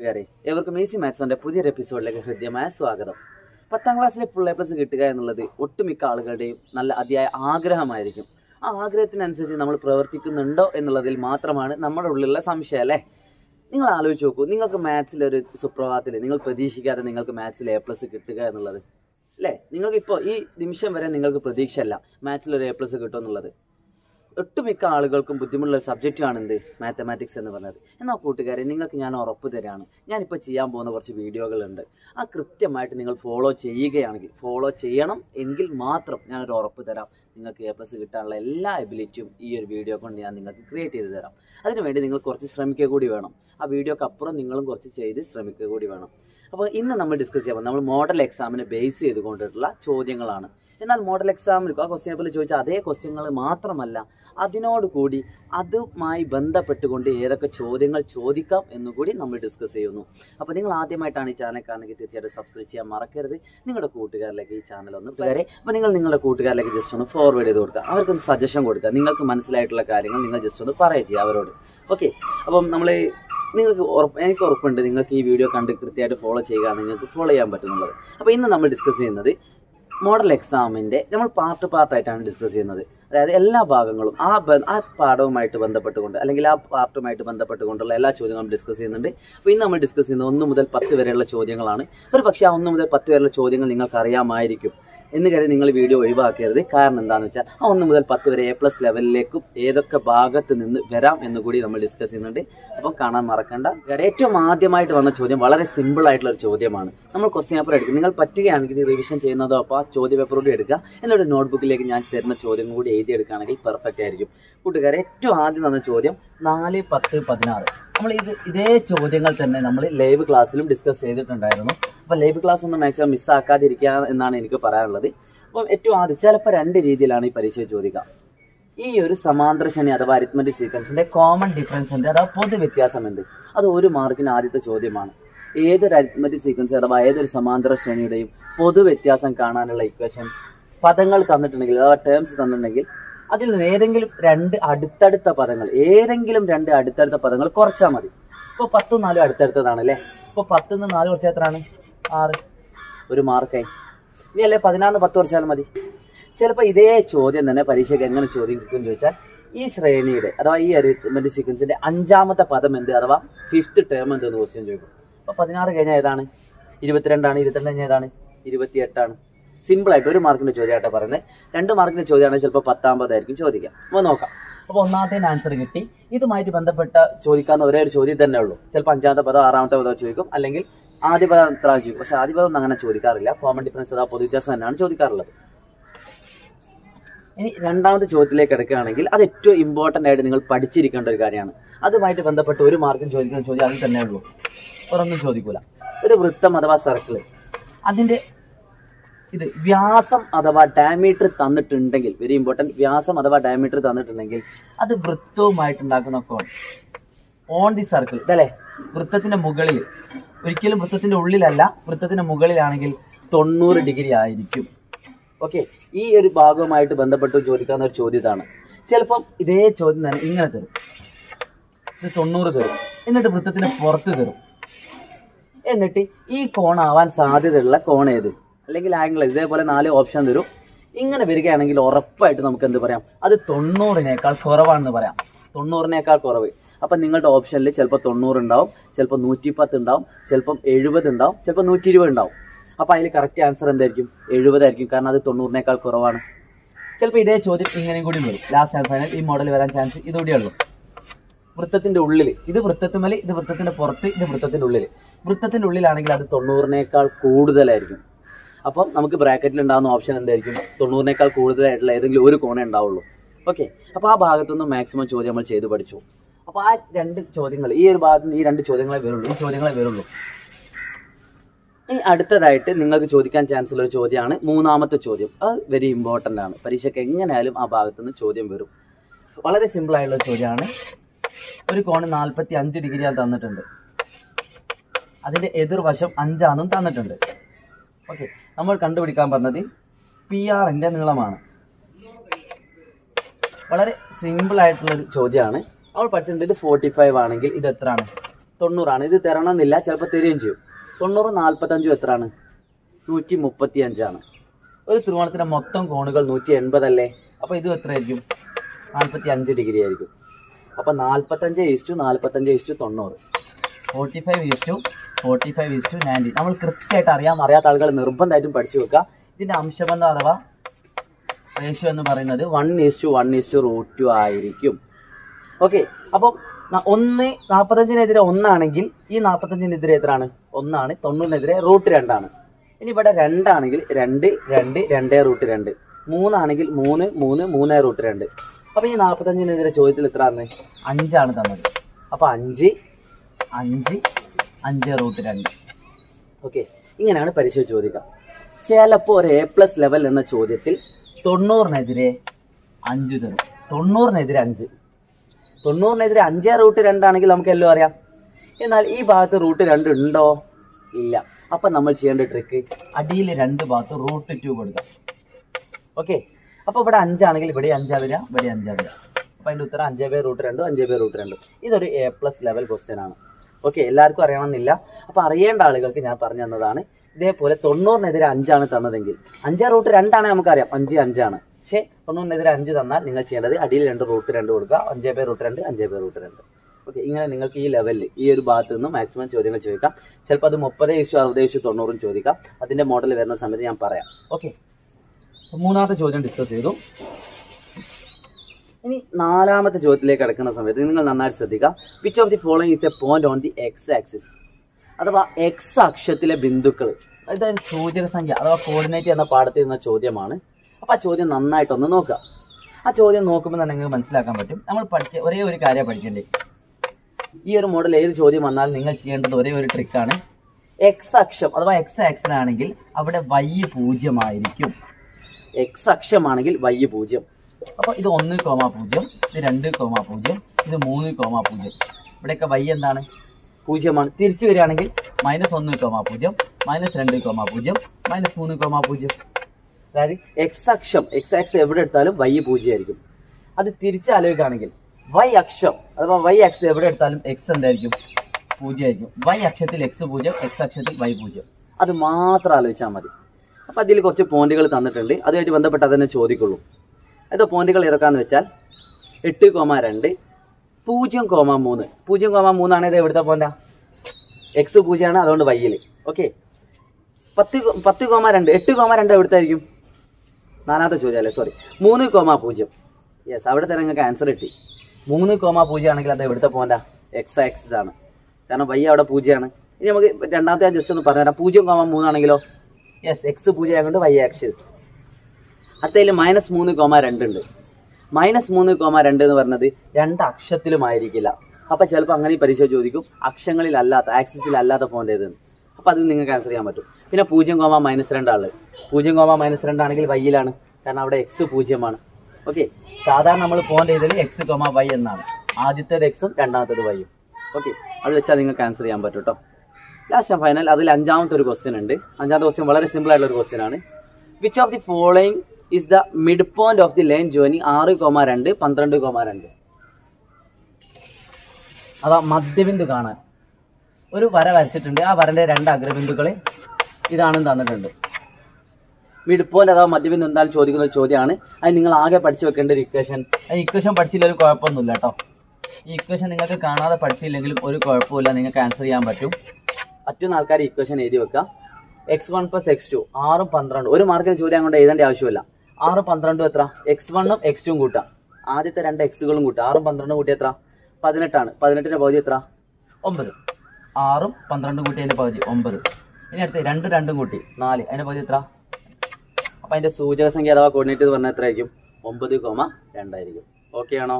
കൂട്ടുകാരെ ഏവർക്കും ഈസി മാത്സിന്റെ പുതിയൊരു എപ്പിസോഡിലേക്ക് ഹൃദ്യമായ സ്വാഗതം പത്താം ക്ലാസ്സിലെ ഫുൾ എ പ്ലസ് കിട്ടുക എന്നുള്ളത് ഒട്ടുമിക്ക ആളുകളുടെയും നല്ല അതിയായ ആഗ്രഹമായിരിക്കും ആ ആഗ്രഹത്തിനനുസരിച്ച് നമ്മൾ പ്രവർത്തിക്കുന്നുണ്ടോ എന്നുള്ളതിൽ മാത്രമാണ് നമ്മുടെ ഉള്ളിലുള്ള സംശയം അല്ലേ നിങ്ങൾ ആലോചിച്ച് നോക്കൂ നിങ്ങൾക്ക് മാത്സിലൊരു സുപ്രഭാതത്തിൽ നിങ്ങൾ പ്രതീക്ഷിക്കാതെ നിങ്ങൾക്ക് മാത്സിൽ എ പ്ലസ് കിട്ടുക എന്നുള്ളത് അല്ലേ നിങ്ങൾക്ക് ഇപ്പോൾ ഈ നിമിഷം വരെ നിങ്ങൾക്ക് പ്രതീക്ഷയല്ല മാത്സിൽ ഒരു എ പ്ലസ് കിട്ടും എന്നുള്ളത് ഒട്ടുമിക്ക ആളുകൾക്കും ബുദ്ധിമുട്ടുള്ള ഒരു സബ്ജക്റ്റാണ് എന്ത് മാത്തമാറ്റിക്സ് എന്ന് പറഞ്ഞത് എന്നാൽ കൂട്ടുകാരെ നിങ്ങൾക്ക് ഞാൻ ഉറപ്പ് തരാണ് ഞാനിപ്പോൾ ചെയ്യാൻ പോകുന്ന കുറച്ച് വീഡിയോകളുണ്ട് ആ കൃത്യമായിട്ട് നിങ്ങൾ ഫോളോ ചെയ്യുകയാണെങ്കിൽ ഫോളോ ചെയ്യണം എങ്കിൽ മാത്രം ഞാനൊരു ഉറപ്പ് തരാം നിങ്ങൾക്ക് എ പ്ലസ് കിട്ടാനുള്ള എല്ലാ എബിലിറ്റിയും ഈ ഒരു വീഡിയോ കൊണ്ട് ഞാൻ നിങ്ങൾക്ക് ക്രിയേറ്റ് ചെയ്ത് തരാം അതിനുവേണ്ടി നിങ്ങൾ കുറച്ച് ശ്രമിക്കുക കൂടി വേണം ആ വീഡിയോക്ക് അപ്പുറം നിങ്ങളും കുറച്ച് ചെയ്ത് ശ്രമിക്കുക കൂടി വേണം അപ്പോൾ ഇന്ന് നമ്മൾ ഡിസ്കസ് ചെയ്യാൻ പോകുന്നത് നമ്മൾ മോഡൽ എക്സാമിനെ ബേസ് ചെയ്തുകൊണ്ടിട്ടുള്ള ചോദ്യങ്ങളാണ് എന്നാൽ മോഡൽ എക്സാമിൽ ആ ക്വസ്റ്റ്യൻ പേപ്പറിൽ ചോദിച്ച അതേ ക്വസ്റ്റ്യങ്ങൾ മാത്രമല്ല അതിനോട് കൂടി അതുമായി ബന്ധപ്പെട്ടുകൊണ്ട് ഏതൊക്കെ ചോദ്യങ്ങൾ ചോദിക്കാം എന്നുകൂടി നമ്മൾ ഡിസ്കസ് ചെയ്യുന്നു അപ്പോൾ നിങ്ങൾ ആദ്യമായിട്ടാണ് ഈ ചാനൽ കാണുമെങ്കിൽ തീർച്ചയായിട്ടും സബ്സ്ക്രൈബ് ചെയ്യാൻ മറക്കരുത് നിങ്ങളുടെ കൂട്ടുകാരിലേക്ക് ഈ ചാനൽ ഒന്ന് വരെ അപ്പോൾ നിങ്ങൾ നിങ്ങളുടെ കൂട്ടുകാരിലേക്ക് ജസ്റ്റ് ഒന്ന് ഫോർവേഡ് ചെയ്ത് കൊടുക്കുക അവർക്കൊന്ന് സജഷൻ കൊടുക്കുക നിങ്ങൾക്ക് മനസ്സിലായിട്ടുള്ള കാര്യങ്ങൾ നിങ്ങൾ ജസ്റ്റ് ഒന്ന് പറയുക ചെയ്യുക അവരോട് ഓക്കെ അപ്പം നമ്മൾ നിങ്ങൾക്ക് ഉറപ്പ് എനിക്ക് ഉറപ്പുണ്ട് നിങ്ങൾക്ക് ഈ വീഡിയോ കണ്ട് കൃത്യമായിട്ട് ഫോളോ ചെയ്യുക നിങ്ങൾക്ക് ഫോളോ ചെയ്യാൻ പറ്റുന്നുള്ളത് അപ്പോൾ ഇന്ന് നമ്മൾ ഡിസ്കസ് ചെയ്യുന്നത് മോഡൽ എക്സാമിൻ്റെ നമ്മൾ പാർട്ട് പാർട്ടായിട്ടാണ് ഡിസ്കസ് ചെയ്യുന്നത് അതായത് എല്ലാ ഭാഗങ്ങളും ആ ബ- ആ പാഠവുമായിട്ട് ബന്ധപ്പെട്ടുകൊണ്ട് അല്ലെങ്കിൽ ആ പാർട്ടുമായിട്ട് ബന്ധപ്പെട്ടുകൊണ്ടുള്ള എല്ലാ ചോദ്യങ്ങളും ഡിസ്കസ് ചെയ്യുന്നുണ്ട് അപ്പോൾ ഇന്ന് നമ്മൾ ഡിസ്കസ് ചെയ്യുന്നത് ഒന്ന് മുതൽ പത്ത് വരെയുള്ള ചോദ്യങ്ങളാണ് ഒരു പക്ഷേ ആ ഒന്ന് മുതൽ പത്ത് വരെയുള്ള ചോദ്യങ്ങൾ നിങ്ങൾക്ക് അറിയാമായിരിക്കും എന്ന് കരുതി നിങ്ങൾ വീഡിയോ ഒഴിവാക്കരുത് കാരണം എന്താണെന്ന് വെച്ചാൽ ആ ഒന്ന് മുതൽ പത്ത് വരെ എ പ്ലസ് ലെവലിലേക്കും ഏതൊക്കെ ഭാഗത്ത് നിന്ന് വരാം എന്ന് കൂടി നമ്മൾ ഡിസ്കസ് ചെയ്യുന്നുണ്ട് അപ്പം കാണാൻ മറക്കണ്ട കാര്യം ഏറ്റവും ആദ്യമായിട്ട് വന്ന ചോദ്യം വളരെ സിമ്പിൾ ആയിട്ടുള്ള ഒരു ചോദ്യമാണ് നമ്മൾ ക്വസ്റ്റ്യൻ പേപ്പർ എടുക്കും നിങ്ങൾ പറ്റുകയാണെങ്കിൽ റിവിഷൻ ചെയ്യുന്നതോ അപ്പോൾ ആ ചോദ്യ പേപ്പർ കൂടി എടുക്കുക എന്നൊരു നോട്ട്ബുക്കിലേക്ക് ഞാൻ തരുന്ന ചോദ്യം കൂടി എഴുതിയെടുക്കുകയാണെങ്കിൽ പെർഫെക്റ്റ് ആയിരിക്കും കൂട്ടുകാരെ ഏറ്റവും ആദ്യം തന്ന ചോദ്യം നാല് പത്ത് പതിനാറ് നമ്മൾ ഇത് ഇതേ ചോദ്യങ്ങൾ തന്നെ നമ്മൾ ലൈവ് ക്ലാസ്സിലും ഡിസ്കസ് ചെയ്തിട്ടുണ്ടായിരുന്നു അപ്പോൾ ലൈവ് ക്ലാസ് ഒന്നും മാക്സിമം മിസ്സാക്കാതിരിക്കുക എന്നാണ് എനിക്ക് പറയാനുള്ളത് അപ്പം ഏറ്റവും ആദ്യം ചിലപ്പോൾ രണ്ട് രീതിയിലാണ് ഈ പരീക്ഷ ചോദിക്കുക ഈ ഒരു സമാന്തര ശ്രേണി അഥവാ അരിത്മെറ്റിക് സീക്വൻസിന്റെ കോമൺ ഡിഫറൻസ് ഉണ്ട് അഥവാ പൊതു വ്യത്യാസം എന്ത് അത് ഒരു മാർക്കിന് ആദ്യത്തെ ചോദ്യമാണ് ഏതൊരു അരിത്മെറ്റിക് സീക്വൻസ് അഥവാ ഏതൊരു സമാന്തര ശ്രേണിയുടെയും പൊതു വ്യത്യാസം കാണാനുള്ള ഇക്വേഷൻ പദങ്ങൾ തന്നിട്ടുണ്ടെങ്കിൽ അഥവാ ടേംസ് തന്നിട്ടുണ്ടെങ്കിൽ അതിൽ നിന്ന് ഏതെങ്കിലും രണ്ട് അടുത്തടുത്ത പദങ്ങൾ ഏതെങ്കിലും രണ്ട് അടുത്തടുത്ത പദങ്ങൾ കുറച്ചാൽ മതി ഇപ്പോൾ പത്തും നാലും അടുത്തടുത്തതാണ് അല്ലേ ഇപ്പോൾ പത്തിൽ നിന്ന് നാല് കുറച്ച് എത്രയാണ് ആറ് ഒരു മാർക്കായി ഇനി അല്ലേ പതിനാറിന് പത്ത് കുറച്ചാൽ മതി ചിലപ്പോൾ ഇതേ ചോദ്യം തന്നെ പരീക്ഷയ്ക്ക് എങ്ങനെ ചോദിക്കും ചോദിച്ചാൽ ഈ ശ്രേണിയുടെ അഥവാ ഈ അരിത്മെറ്റിക് സീക്വൻസിന്റെ അഞ്ചാമത്തെ പദം എന്ത് അഥവാ ഫിഫ്ത്ത് ടേം എന്ത് എന്ന് ക്വസ്റ്റ്യൻ ചോദിക്കും അപ്പോൾ പതിനാറ് കഴിഞ്ഞാൽ ഏതാണ് ഇരുപത്തിരണ്ടാണ് ഇരുപത്തിരണ്ട് കഴിഞ്ഞാൽ ഏതാണ് ഇരുപത്തിയെട്ടാണ് സിമ്പിൾ ആയിട്ട് ഒരു മാർക്കിന്റെ ചോദ്യമായിട്ടാ പറയുന്നത് രണ്ട് മാർക്കിന്റെ ചോദ്യമാണെങ്കിൽ ചിലപ്പോൾ പത്താമ്പതായിരിക്കും ചോദിക്കാം അപ്പോൾ നോക്കാം അപ്പോൾ ഒന്നാമത്തെ ആൻസർ കിട്ടി ഇതുമായിട്ട് ബന്ധപ്പെട്ട ചോദിക്കാവുന്ന ഒരേ ഒരു ചോദ്യം തന്നെ ഉള്ളൂ ചിലപ്പോൾ അഞ്ചാമത്തെ പദം ആറാമത്തെ പദം ചോദിക്കും അല്ലെങ്കിൽ ആദ്യ പദം എത്ര ചോദിക്കും പക്ഷെ ആദ്യ പദം ഒന്നും അങ്ങനെ ചോദിക്കാറില്ല കോമൺ ഡിഫറൻസ് അഥവാ പൊതുവ്യത്യാസം തന്നെയാണ് ചോദിക്കാറുള്ളത് ഇനി രണ്ടാമത്തെ ചോദ്യത്തിലേക്ക് എടുക്കുകയാണെങ്കിൽ അത് ഏറ്റവും ഇമ്പോർട്ടൻ്റ് ആയിട്ട് നിങ്ങൾ പഠിച്ചിരിക്കേണ്ട ഒരു കാര്യമാണ് അതുമായിട്ട് ബന്ധപ്പെട്ട് ഒരു മാർക്കും ചോദിക്കുന്ന ചോദ്യം അത് തന്നെ ഉള്ളൂ വേറൊന്നും ചോദിക്കൂല ഒരു വൃത്തം അഥവാ സർക്കിൾ അതിൻ്റെ ഇത് വ്യാസം അഥവാ ഡയമീറ്റർ തന്നിട്ടുണ്ടെങ്കിൽ വെരി ഇമ്പോർട്ടൻറ്റ് വ്യാസം അഥവാ ഡയമീറ്റർ തന്നിട്ടുണ്ടെങ്കിൽ അത് വൃത്തവുമായിട്ടുണ്ടാക്കുന്ന കോൺ ഓൺ ദി സർക്കിൾ ഇതല്ലേ വൃത്തത്തിന്റെ മുകളിൽ ഒരിക്കലും വൃത്തത്തിന്റെ ഉള്ളിലല്ല വൃത്തത്തിന്റെ മുകളിലാണെങ്കിൽ തൊണ്ണൂറ് ഡിഗ്രി ആയിരിക്കും ഓക്കെ ഈ ഒരു ഭാഗവുമായിട്ട് ബന്ധപ്പെട്ട് ചോദിക്കാവുന്ന ഒരു ചോദ്യം ഇതാണ് ചിലപ്പം ഇതേ ചോദ്യം തന്നെ ഇങ്ങനെ തരും ഇത് തൊണ്ണൂറ് തരും എന്നിട്ട് വൃത്തത്തിന് പുറത്ത് തരും എന്നിട്ട് ഈ കോണാവാൻ സാധ്യതയുള്ള കോൺ ഏത് അല്ലെങ്കിൽ ആംഗിൾ ഇതേപോലെ നാല് ഓപ്ഷൻ തരും ഇങ്ങനെ വരികയാണെങ്കിൽ ഉറപ്പായിട്ട് നമുക്ക് എന്ത് പറയാം അത് തൊണ്ണൂറിനേക്കാൾ കുറവാണെന്ന് പറയാം തൊണ്ണൂറിനേക്കാൾ കുറവ് അപ്പം നിങ്ങളുടെ ഓപ്ഷനിൽ ചിലപ്പോൾ തൊണ്ണൂറ് ഉണ്ടാവും ചിലപ്പോൾ നൂറ്റിപ്പത്ത് ഉണ്ടാവും ചിലപ്പം എഴുപത് ഉണ്ടാവും ചിലപ്പോൾ നൂറ്റി ഇരുപത് ഉണ്ടാവും അപ്പോൾ അതിൽ കറക്റ്റ് ആൻസർ എന്തായിരിക്കും എഴുപതായിരിക്കും കാരണം അത് തൊണ്ണൂറിനേക്കാൾ കുറവാണ് ചിലപ്പോൾ ഇതേ ചോദ്യം ഇങ്ങനെയും കൂടി വരും ലാസ്റ്റ് ആൻഡ് ഫൈനൽ ഈ മോഡൽ വരാൻ ചാൻസ് ഇതുകൂടിയേ ഉള്ളൂ വൃത്തത്തിന്റെ ഉള്ളിൽ ഇത് വൃത്തത്തുമല് ഇത് വൃത്തത്തിന്റെ പുറത്ത് ഇത് വൃത്തത്തിന്റെ ഉള്ളിൽ വൃത്തത്തിന്റെ ഉള്ളിലാണെങ്കിൽ അത് തൊണ്ണൂറിനേക്കാൾ കൂടുതലായിരിക്കും അപ്പം നമുക്ക് ബ്രാക്കറ്റിൽ ഉണ്ടാകുന്ന ഓപ്ഷൻ എന്തായിരിക്കും തൊണ്ണൂറിനേക്കാൾ കൂടുതലായിട്ടുള്ള ഏതെങ്കിലും ഒരു കോണേ ഉണ്ടാവുള്ളൂ ഓക്കെ അപ്പോൾ ആ ഭാഗത്തുനിന്ന് മാക്സിമം ചോദ്യം നമ്മൾ ചെയ്ത് പഠിച്ചു അപ്പോൾ ആ രണ്ട് ചോദ്യങ്ങൾ ഈ ഒരു ഭാഗത്ത് നിന്ന് ഈ രണ്ട് ചോദ്യങ്ങളെ വരുള്ളൂ ഈ ചോദ്യങ്ങളെ വരുള്ളൂ ഇനി അടുത്തതായിട്ട് നിങ്ങൾക്ക് ചോദിക്കാൻ ചാൻസ് ഉള്ള ഒരു ചോദ്യമാണ് മൂന്നാമത്തെ ചോദ്യം അത് വെരി ഇമ്പോർട്ടൻ്റ് ആണ് പരീക്ഷയ്ക്ക് എങ്ങനെയായാലും ആ ഭാഗത്തുനിന്ന് ചോദ്യം വരും വളരെ സിമ്പിൾ ആയിട്ടുള്ള ഒരു ചോദ്യമാണ് ഒരു കോണ് നാൽപ്പത്തി അഞ്ച് ഡിഗ്രി ഞാൻ തന്നിട്ടുണ്ട് അതിന്റെ എതിർവശം അഞ്ചാണെന്നും തന്നിട്ടുണ്ട് ഓക്കെ നമ്മൾ കണ്ടുപിടിക്കാൻ പറഞ്ഞത് പി ആറിന്റെ നീളമാണ് വളരെ സിമ്പിൾ ആയിട്ടുള്ള ഒരു ചോദ്യമാണ് നമ്മൾ പഠിച്ചിട്ടുണ്ട് ഇത് ഫോർട്ടി ഫൈവ് ആണെങ്കിൽ ഇത് എത്രയാണ് തൊണ്ണൂറാണ് ഇത് തരണമെന്നില്ല ചിലപ്പോൾ തരികയും ചെയ്യും തൊണ്ണൂറ് നാൽപ്പത്തഞ്ചും എത്രയാണ് നൂറ്റി മുപ്പത്തി അഞ്ചാണ് ഒരു ത്രികോണത്തിൻ്റെ മൊത്തം കോണുകൾ നൂറ്റി എൺപതല്ലേ അപ്പോൾ ഇതും എത്രയായിരിക്കും നാൽപ്പത്തി അഞ്ച് ഡിഗ്രി ആയിരിക്കും അപ്പോൾ നാൽപ്പത്തഞ്ച് ഈസ്റ്റു നാൽപ്പത്തഞ്ച് ഈസ്റ്റു തൊണ്ണൂറ് forty five is to forty five is to ninety നമ്മൾ കൃത്യമായിട്ട് അറിയാം അറിയാത്ത ആളുകൾ നിർബന്ധമായിട്ടും പഠിച്ചു വെക്കുക ഇതിൻ്റെ അംശബന്ധം അഥവാ റേഷ്യോ എന്ന് പറയുന്നത് one is to one is to root two ആയിരിക്കും ഓക്കെ അപ്പം ന- ഒന്ന് നാൽപ്പത്തഞ്ചിനെതിരെ ഒന്നാണെങ്കിൽ ഈ നാൽപ്പത്തഞ്ചിനെതിരെ എത്രയാണ് ഒന്നാണ് തൊണ്ണൂറിനെതിരെ റൂട്ട് രണ്ടാണ് ഇനി ഇവിടെ രണ്ടാണെങ്കിൽ രണ്ട് രണ്ട് രണ്ടേ റൂട്ട് രണ്ട് മൂന്നാണെങ്കിൽ മൂന്ന് മൂന്ന് മൂന്നേ റൂട്ട് രണ്ട് അപ്പോൾ ഈ നാൽപ്പത്തഞ്ചിനെതിരെ ചോദ്യത്തിൽ എത്രയാണ് അഞ്ചാണ് തന്നത് അപ്പോൾ അഞ്ച് അഞ്ച് അഞ്ച് റൂട്ട് രണ്ട് ഓക്കെ ഇങ്ങനെയാണ് പരീക്ഷ ചോദിക്കുക ചിലപ്പോൾ ഒരു എ പ്ലസ് ലെവൽ എന്ന ചോദ്യത്തിൽ തൊണ്ണൂറിനെതിരെ അഞ്ച് തരും തൊണ്ണൂറിനെതിരെ അഞ്ച് തൊണ്ണൂറിനെതിരെ അഞ്ച് റൂട്ട് രണ്ടാണെങ്കിൽ നമുക്ക് എല്ലാം അറിയാം എന്നാൽ ഈ ഭാഗത്ത് റൂട്ട് രണ്ട് ഉണ്ടോ ഇല്ല അപ്പം നമ്മൾ ചെയ്യേണ്ട ട്രിക്ക് അടിയിൽ രണ്ട് ഭാഗത്ത് റൂട്ട് ടു കൊടുക്കാം ഓക്കെ അപ്പോൾ ഇവിടെ അഞ്ചാണെങ്കിൽ ഇവിടെ അഞ്ചാ വരിക ഇവിടെ അഞ്ചാ വരിക അപ്പോൾ അതിൻ്റെ ഉത്തരം അഞ്ചേ ബൈ റൂട്ട് രണ്ടും അഞ്ചേ ബൈ റൂട്ട് രണ്ടും ഇതൊരു എ പ്ലസ് ലെവൽ ക്വസ്റ്റ്യൻ ആണ് ഓക്കെ എല്ലാവർക്കും അറിയണമെന്നില്ല അപ്പോൾ അറിയേണ്ട ആളുകൾക്ക് ഞാൻ പറഞ്ഞു തന്നതാണ് ഇതേപോലെ തൊണ്ണൂറിനെതിരെ അഞ്ചാണ് തന്നതെങ്കിൽ അഞ്ചേ റൂട്ട് രണ്ടാണ് നമുക്കറിയാം അഞ്ച് അഞ്ചാണ് പക്ഷേ തൊണ്ണൂറിനെതിരെ അഞ്ച് തന്നാൽ നിങ്ങൾ ചെയ്യേണ്ടത് അടിയിൽ രണ്ട് റൂട്ട് രണ്ട് കൊടുക്കുക അഞ്ചേ ബൈ റൂട്ട് രണ്ട് അഞ്ചേ ബൈ റൂട്ട് രണ്ട് ഓക്കെ ഇങ്ങനെ നിങ്ങൾക്ക് ഈ ലെവലിൽ ഈ ഒരു ഭാഗത്ത് നിന്ന് മാക്സിമം ചോദ്യങ്ങൾ ചോദിക്കാം ചിലപ്പോൾ അത് മുപ്പത് ഇഷ്യൂ അറുപത് ഇഷ്യൂ തൊണ്ണൂറും ചോദിക്കാം അതിൻ്റെ മോഡൽ വരുന്ന സമയത്ത് ഞാൻ പറയാം ഓക്കെ മൂന്നാമത്തെ ചോദ്യം ഡിസ്കസ് ചെയ്തു ഇനി നാലാമത്തെ ചോദ്യത്തിലേക്ക് കിടക്കുന്ന സമയത്ത് നിങ്ങൾ നന്നായിട്ട് ശ്രദ്ധിക്കുക which of the following is a point on the X axis അഥവാ എക്സ് അക്ഷത്തിലെ ബിന്ദുക്കൾ അതായത് സൂചക സംഖ്യ അഥവാ കോർഡിനേറ്റ് എന്ന പാഠത്തിൽ നിന്ന ചോദ്യമാണ് അപ്പോൾ ആ ചോദ്യം നന്നായിട്ടൊന്ന് നോക്കുക ആ ചോദ്യം നോക്കുമ്പോൾ തന്നെ നിങ്ങൾക്ക് മനസ്സിലാക്കാൻ പറ്റും നമ്മൾ പഠിക്ക ഒരേ ഒരു കാര്യം പഠിക്കേണ്ടത് ഈ ഒരു മോഡൽ ഏത് ചോദ്യം വന്നാലും നിങ്ങൾ ചെയ്യേണ്ടത് ഒരേ ഒരു ട്രിക്കാണ് എക്സ് അക്ഷം അഥവാ എക്സ് ആക്സിലാണെങ്കിൽ അവിടെ വൈ പൂജ്യമായിരിക്കും എക്സ് അക്ഷമാണെങ്കിൽ വൈ പൂജ്യം അപ്പോൾ ഇത് ഒന്ന് കോമ പൂജ്യം ഇത് രണ്ട് കോമ പൂജ്യം ഇത് മൂന്ന് കോമ പൂജ്യം ഇവിടെയൊക്കെ വൈ എന്താണ് പൂജ്യമാണ് തിരിച്ചു വരികയാണെങ്കിൽ മൈനസ് ഒന്ന് കോമ പൂജ്യം മൈനസ് രണ്ട് കോമ പൂജ്യം മൈനസ് മൂന്ന് കോമ പൂജ്യം അതായത് എക്സ് അക്ഷം എക്സ് ആക്സ് എവിടെ എടുത്താലും വൈ പൂജ്യമായിരിക്കും അത് തിരിച്ചാലോചിക്കുകയാണെങ്കിൽ വൈ അക്ഷം അഥവാ വൈ ആക്സിൽ എവിടെ എടുത്താലും എക്സ് എന്തായിരിക്കും പൂജ്യമായിരിക്കും വൈ അക്ഷത്തിൽ എക്സ് പൂജ്യം എക്സ് അക്ഷത്തിൽ വൈ പൂജ്യം അത് മാത്രം ആലോചിച്ചാൽ മതി അപ്പോൾ അതിൽ കുറച്ച് പോയിന്റുകൾ തന്നിട്ടുണ്ട് അതുമായിട്ട് ബന്ധപ്പെട്ട് അതന്നെ ചോദിക്കുള്ളൂ അത് പോയിന്റുകൾ ഏതൊക്കെയാന്ന് വെച്ചാൽ എട്ട് കോമ രണ്ട് പൂജ്യം കോമ മൂന്ന് പൂജ്യം കോമ മൂന്നാണ് ഇത് എവിടുത്തെ പോയിന്റാ എക്സ് പൂജ്യമാണ് അതുകൊണ്ട് വൈയിൽ ഓക്കെ പത്ത് കോ- പത്ത് കോമ രണ്ട് എട്ട് കോമ രണ്ട് എവിടുത്തായിരിക്കും നാലാമത്തെ ചോദ്യം അല്ലേ സോറി മൂന്ന് കോമ പൂജ്യം യെസ് അവിടെ തന്നെ നിങ്ങൾക്ക് ആൻസർ കിട്ടി മൂന്ന് കോമ പൂജ്യം ആണെങ്കിൽ അത് എവിടുത്തെ പോയിന്റാ എക്സ് ആക്സിസ് ആണ് കാരണം വൈ അവിടെ പൂജ്യമാണ് ഇനി നമുക്ക് രണ്ടാമത്തെ ഞാൻ ജസ്റ്റ് ഒന്ന് പറഞ്ഞുതരാം പൂജ്യം കോമ മൂന്നാണെങ്കിലോ യെസ് എക്സ് പൂജ്യം ആയതുകൊണ്ട് വൈ ആക്സിസ് അടുത്തതിൽ മൈനസ് മൂന്ന് കോമ രണ്ടുണ്ട് മൈനസ് മൂന്ന് കോമ രണ്ട് എന്ന് പറഞ്ഞത് രണ്ട് അക്ഷത്തിലുമായിരിക്കില്ല അപ്പോൾ ചിലപ്പോൾ അങ്ങനെ ഈ പരീക്ഷ ചോദിക്കും അക്ഷങ്ങളിലല്ലാത്ത ആക്സിസിലല്ലാത്ത പോയിന്റ് ഏതെന്ന് അപ്പോൾ അത് നിങ്ങൾക്ക് ആൻസർ ചെയ്യാൻ പറ്റും പിന്നെ പൂജ്യം കോമ മൈനസ് രണ്ടാള് പൂജ്യം കോമ മൈനസ് രണ്ടാണെങ്കിൽ വൈയിലാണ് കാരണം അവിടെ എക്സ് പൂജ്യമാണ് ഓക്കെ സാധാരണ നമ്മൾ പോയിന്റ് ചെയ്തത് എക്സ് കോമ വൈ എന്നാണ് ആദ്യത്തേത് എക്സും രണ്ടാമത്തേത് വൈയും ഓക്കെ അത് വെച്ചാൽ നിങ്ങൾക്ക് ആൻസർ ചെയ്യാൻ പറ്റും കേട്ടോ ലാസ്റ്റ് ഫൈനൽ അതിൽ അഞ്ചാമത്തെ ഒരു ക്വസ്റ്റ്യൻ ഉണ്ട് അഞ്ചാമത്തെ ക്വസ്റ്റ്യൻ വളരെ സിമ്പിൾ ആയിട്ടുള്ള ഒരു ക്വസ്റ്റ്യൻ ആണ് which of the following is the mid point of the line joining ആറ് കോമ രണ്ട് പന്ത്രണ്ട് കോമ രണ്ട് അതാ മധ്യബിന്ദു കാണാൻ ഒരു വര വരച്ചിട്ടുണ്ട് ആ വരന്റെ രണ്ട് അഗ്രബിന്ദുക്കൾ ഇതാണെന്ന് തന്നിട്ടുണ്ട് മിഡ് പോയിന്റ് അഥവാ മധ്യബിന്ദു എന്തായാലും ചോദിക്കുന്ന ഒരു ചോദ്യമാണ് അത് നിങ്ങൾ ആകെ പഠിച്ചു വെക്കേണ്ട ഒരു ഇക്വേഷൻ ആ ഇക്വേഷൻ പഠിച്ചില്ലെങ്കിൽ കുഴപ്പമൊന്നുമില്ല കേട്ടോ ഈ ഇക്വേഷൻ നിങ്ങൾക്ക് കാണാതെ പഠിച്ചില്ലെങ്കിലും ഒരു കുഴപ്പമില്ല നിങ്ങൾക്ക് ആൻസർ ചെയ്യാൻ പറ്റും പറ്റുന്ന ആൾക്കാർ ഇക്വേഷൻ എഴുതി വെക്കുക X one plus X two ആറും പന്ത്രണ്ടും ഒരു മാർക്കിന് ചോദ്യം കൊണ്ട് എഴുതേണ്ട ആവശ്യമില്ല ആറും പന്ത്രണ്ടും എത്ര എക്സ് വണ്ണും എക്സ് ടുവും കൂട്ടാം ആദ്യത്തെ രണ്ട് എക്സുകളും കൂട്ടാം ആറും പന്ത്രണ്ടും കൂട്ടി എത്ര പതിനെട്ടാണ് പതിനെട്ടിന്റെ പകുതി എത്ര ഒമ്പത് ആറും പന്ത്രണ്ടും കൂട്ടി അതിന്റെ പകുതി ഒമ്പത് ഇനി അടുത്ത് രണ്ട് രണ്ടും കൂട്ടി നാല് അതിന്റെ പകുതി എത്ര അപ്പൊ അതിന്റെ സൂചക സംഖ്യ അഥവാ കോർഡിനേറ്റ് എന്ന് പറഞ്ഞാൽ എത്രയായിരിക്കും ഒമ്പത് കോമ രണ്ടായിരിക്കും ഓക്കെ ആണോ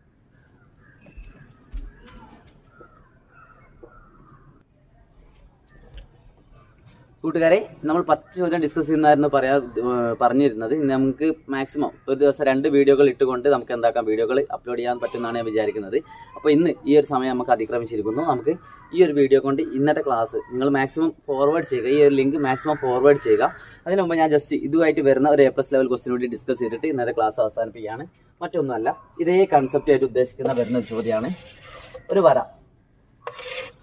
കൂട്ടുകാരെ നമ്മൾ പത്ത് ചോദ്യം ഡിസ്കസ് ചെയ്യുന്നതായിരുന്നു പറയാ ഏർ പറഞ്ഞിരുന്നത് ഇന്ന് നമുക്ക് മാക്സിമം ഒരു ദിവസം രണ്ട് വീഡിയോകൾ ഇട്ടുകൊണ്ട് നമുക്ക് എന്താക്കാം വീഡിയോകൾ അപ്ലോഡ് ചെയ്യാൻ പറ്റുമെന്നാണ് ഞാൻ വിചാരിക്കുന്നത് അപ്പോൾ ഇന്ന് ഈ ഒരു സമയം നമുക്ക് അതിക്രമിച്ചിരിക്കുന്നു നമുക്ക് ഈ ഒരു വീഡിയോ കൊണ്ട് ഇന്നത്തെ ക്ലാസ് നിങ്ങൾ മാക്സിമം ഫോർവേഡ് ചെയ്യുക ഈ ഒരു ലിങ്ക് മാക്സിമം ഫോർവേഡ് ചെയ്യുക അതിന് മുമ്പ് ഞാൻ ജസ്റ്റ് ഇതുമായിട്ട് വരുന്ന ഒരു എ പ്ലസ് ലെവൽ ക്വസ്റ്റിന് വേണ്ടി ഡിസ്കസ് ചെയ്തിട്ട് ഇന്നത്തെ ക്ലാസ് അവസാനിപ്പിക്കുകയാണ് മറ്റൊന്നുമല്ല ഇതേ കൺസെപ്റ്റ് ആയിട്ട് ഉദ്ദേശിക്കുന്ന വരുന്ന ഒരു ചോദ്യമാണ് ഒരു വര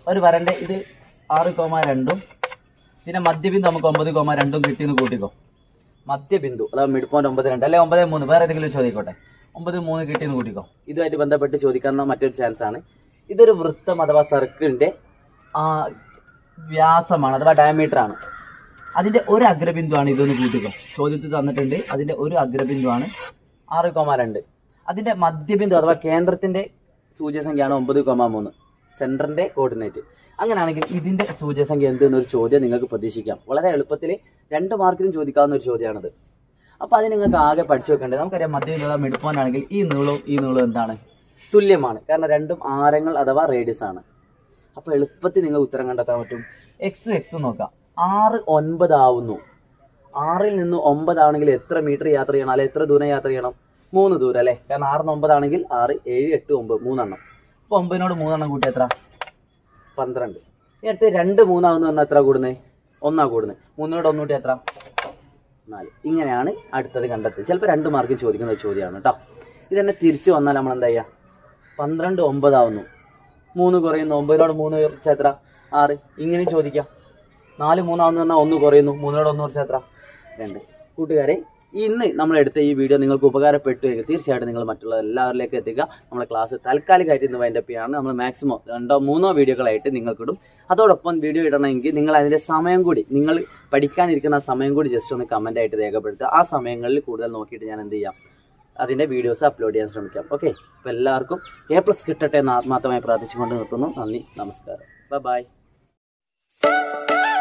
ഒരു വരൻ്റെ ഇത് ആറ് കോമ രണ്ടും പിന്നെ മധ്യബിന്ദു നമുക്ക് ഒമ്പത് കോമ രണ്ടും കിട്ടിയെന്ന് കൂട്ടിക്കോ മധ്യബിന്ദു അതായത് മിഡ് പോയിന്റ് ഒമ്പത് രണ്ട് അല്ലെ ഒമ്പത് മൂന്ന് വേറെ ഏതെങ്കിലും ചോദിക്കോട്ടെ ഒമ്പത് മൂന്ന് കിട്ടിയെന്ന് കൂട്ടിക്കോ ഇതുമായിട്ട് ബന്ധപ്പെട്ട് ചോദിക്കാവുന്ന മറ്റൊരു ചാൻസ് ആണ് ഇതൊരു വൃത്തം അഥവാ സർക്കിളിന്റെ ആ വ്യാസമാണ് അഥവാ ഡയമീറ്റർ ആണ് അതിന്റെ ഒരു അഗ്രബിന്ദുവാണ് ഇതൊന്ന് കൂട്ടിക്കോ ചോദ്യത്തിൽ തന്നിട്ടുണ്ട് അതിന്റെ ഒരു അഗ്രബിന്ദുവാണ് ആറ് കോമ രണ്ട് അതിന്റെ മധ്യബിന്ദു അഥവാ കേന്ദ്രത്തിന്റെ സൂചകസംഖ്യയാണ് ഒമ്പത് കോമ മൂന്ന് സെന്ററിന്റെ കോർഡിനേറ്റ് അങ്ങനെയാണെങ്കിൽ ഇതിന്റെ സൂചകസംഖ്യ എന്ത് എന്നൊരു ചോദ്യം നിങ്ങൾക്ക് പ്രതീക്ഷിക്കാം വളരെ എളുപ്പത്തിൽ രണ്ട് മാർക്കിനും ചോദിക്കാവുന്ന ഒരു ചോദ്യമാണിത് അപ്പോൾ അത് നിങ്ങൾക്ക് ആകെ പഠിച്ചു വെക്കേണ്ടത് നമുക്കറിയാം മധ്യബിന്ദു മിഡ്പോയിന്റ് ഈ നീളവും ഈ നീളവും എന്താണ് തുല്യമാണ് കാരണം രണ്ടും ആരങ്ങൾ അഥവാ റേഡിയസ് ആണ് അപ്പോൾ എളുപ്പത്തിൽ നിങ്ങൾ ഉത്തരം കണ്ടെത്താൻ പറ്റും എക്സും എക്സും നോക്കാം ആറ് ഒൻപത് ആവുന്നു ആറിൽ നിന്ന് ഒമ്പതാണെങ്കിൽ എത്ര മീറ്റർ യാത്ര ചെയ്യണം അല്ലെ എത്ര ദൂരം യാത്ര ചെയ്യണം മൂന്ന് ദൂരം അല്ലേ കാരണം ആറിന് ഒമ്പതാണെങ്കിൽ ആറ് ഏഴ് എട്ട് ഒമ്പത് മൂന്നെണ്ണം അപ്പോൾ ഒമ്പതിനോട് മൂന്നെണ്ണം കൂട്ടി എത്ര പന്ത്രണ്ട് ഈ അടുത്ത് രണ്ട് മൂന്നാവുന്ന എന്നാൽ എത്ര കൂടുന്നത് ഒന്നാ കൂടുന്നത് മൂന്നിനോട് ഒന്നൂട്ടി എത്ര നാല് ഇങ്ങനെയാണ് അടുത്തത് കണ്ടെത്തുക ചിലപ്പോൾ രണ്ട് മാർക്ക് ചോദിക്കുന്ന ഒരു ചോദ്യമാണ് കേട്ടോ ഇതന്നെ തിരിച്ചു വന്നാൽ നമ്മൾ എന്താ ചെയ്യുക പന്ത്രണ്ട് ഒമ്പതാവുന്നു മൂന്ന് കുറയുന്നു ഒമ്പതിനോട് മൂന്ന് കുറച്ച് എത്ര ആറ് ഇങ്ങനെ ചോദിക്കാം നാല് മൂന്നാവുന്നു പറഞ്ഞാൽ ഒന്ന് കുറയുന്നു മൂന്നിനോട് ഒന്ന് കുറച്ച് എത്ര രണ്ട് കൂട്ടുകാരെ ഇന്ന് നമ്മൾ എടുത്ത ഈ വീഡിയോ നിങ്ങൾക്ക് ഉപകാരപ്പെട്ടു എങ്കിൽ തീർച്ചയായിട്ടും നിങ്ങൾ മറ്റുള്ള എല്ലാവരിലേക്ക് എത്തിക്കുക നമ്മുടെ ക്ലാസ് താൽക്കാലികമായിട്ട് ഇന്ന് വൈൻഡപ്പ് ചെയ്യാണ് നമ്മൾ മാക്സിമം രണ്ടോ മൂന്നോ വീഡിയോകളായിട്ട് നിങ്ങൾക്കിടും അതോടൊപ്പം വീഡിയോ ഇടണമെങ്കിൽ നിങ്ങൾ അതിൻ്റെ സമയം കൂടി നിങ്ങൾ പഠിക്കാനിരിക്കുന്ന ആ സമയം കൂടി ജസ്റ്റ് ഒന്ന് കമൻ്റ് ആയിട്ട് രേഖപ്പെടുത്തുക ആ സമയങ്ങളിൽ കൂടുതൽ നോക്കിയിട്ട് ഞാൻ എന്ത് ചെയ്യാം അതിൻ്റെ വീഡിയോസ് അപ്ലോഡ് ചെയ്യാൻ ശ്രമിക്കാം ഓക്കെ അപ്പോൾ എല്ലാവർക്കും എ പ്ലസ് കിട്ടട്ടെ എന്ന് ആത്മാർത്ഥമായി പ്രാർത്ഥിച്ചുകൊണ്ട് നിർത്തുന്നു നന്ദി നമസ്കാരം ബൈ